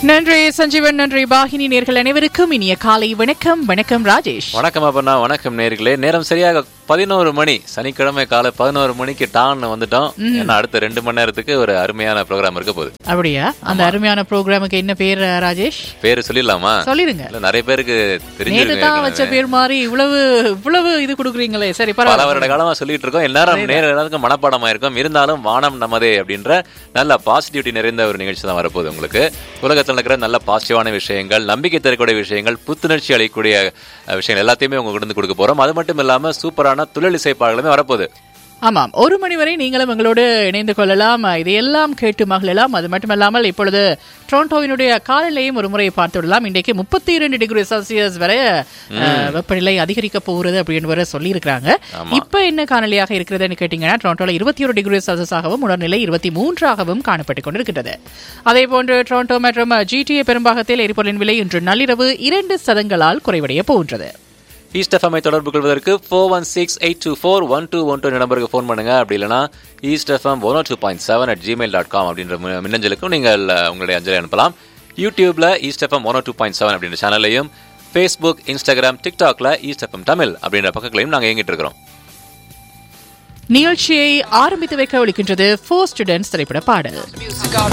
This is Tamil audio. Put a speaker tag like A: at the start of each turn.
A: நன்றி சஞ்சீவன் நன்றி பாகினி நேர்கள் அனைவருக்கும் இனிய காலை வணக்கம் வணக்கம் ராஜேஷ்
B: வணக்கம் அப்பண்ணா வணக்கம் நேர்களே நேரம் சரியாக பதினோரு மணி சனிக்கிழமை காலை பதினோரு மணிக்கு டான் வந்துட்டோம் ஏன்னா அடுத்த ரெண்டு மணி நேரத்துக்கு ஒரு அருமையான ப்ரோக்ராம் இருக்க போகுது
A: அப்படியா அந்த அருமையான ப்ரோக்ராமுக்கு என்ன பேர் ராஜேஷ்
B: பேரு சொல்லிடலாமா
A: சொல்லிருங்க
B: இல்ல நிறைய பேருக்கு
A: நேத்து தான் வச்ச
B: தெரிஞ்சிருக்கு
A: பேர் மாதிரி இவ்வளவு இவ்வளவு இது கொடுக்குறீங்களே சரி
B: பல
A: பரவாயில்ல
B: வருட காலமா சொல்லிட்டு இருக்கோம் எல்லாரும் நேர எல்லாருக்கும் மனப்பாடமா இருக்கும் இருந்தாலும் வானம் நமதே அப்படின்ற நல்ல பாசிட்டிவிட்டி நிறைந்த ஒரு நிகழ்ச்சி தான் வரப்போகுது உங்களுக்கு உலகத்தில் இருக்கிற நல்ல பாசிட்டிவான விஷயங்கள் நம்பிக்கை தரக்கூடிய விஷயங்கள் புத்துணர்ச்சி அளிக்கக்கூடிய அஹ், விஷயங்கள் எல்லாத்தையுமே உங்களுக்கு இருந்து கொடுக்க போறோம் அது மட்டும் இல்லாம சூப்பரான தொழில் இசை பாடலுமே வரப்போகுது
A: ஆமாம் ஒரு மணி வரை நீங்களும் எங்களோடு இணைந்து கொள்ளலாம் இதையெல்லாம் கேட்டு மகிழலாம் அது மட்டுமல்லாமல் இப்பொழுது டொரண்டோவினுடைய காலநிலையும் ஒரு முறை பார்த்து விடலாம் இன்றைக்கு முப்பத்தி இரண்டு டிகிரி செல்சியஸ் வரை அஹ், வெப்பநிலை அதிகரிக்க போகிறது அப்படின்னு வரை சொல்லியிருக்கிறாங்க இப்ப என்ன காலநிலையாக இருக்கிறதுன்னு கேட்டீங்கன்னா டொரண்டோல இருபத்தி ஒரு டிகிரி செல்சியஸாகவும் உணர்நிலை இருபத்தி மூன்றாகவும் காணப்பட்டுக் கொண்டிருக்கிறது அதே போன்று டொரண்டோ மற்றும் ஜிடிஏ பெரும்பாகத்தில் எரிபொருளின் விலை இன்று நள்ளிரவு இரண்டு சதங்களால் குறைவடைய போகின்றது
B: ஈஸ்ட் எஃப்எம்ஐ தொடர்பு கொள்வதற்கு four one six eight two four one two one two நம்பருக்கு ஃபோன் பண்ணுங்க அப்படி இல்லைனா East FM one two point seven at Gmail dot com அப்படின்ற மி- மின்னஞ்சலுக்கும் நீங்கள் அஹ், உங்களுடைய அஞ்சலி அனுப்பலாம் யூடியூப்ல East FM one two point seven அப்படின்ற சேனலையும் ஃபேஸ்புக் இன்ஸ்டாகிராம் டிக்டாக்ல ஈஸ்ட் எஃப்எம் தமிழ் அப்படின்ற பக்கங்களையும் நாங்கள் இயங்கிட்டு இருக்கிறோம்
A: நிகழ்ச்சியை ஆரம்பித்து வைக்க ஒழிக்கின்றது ஃபோர் ஸ்டூடெண்ட்ஸ் திரைப்பட பாடல்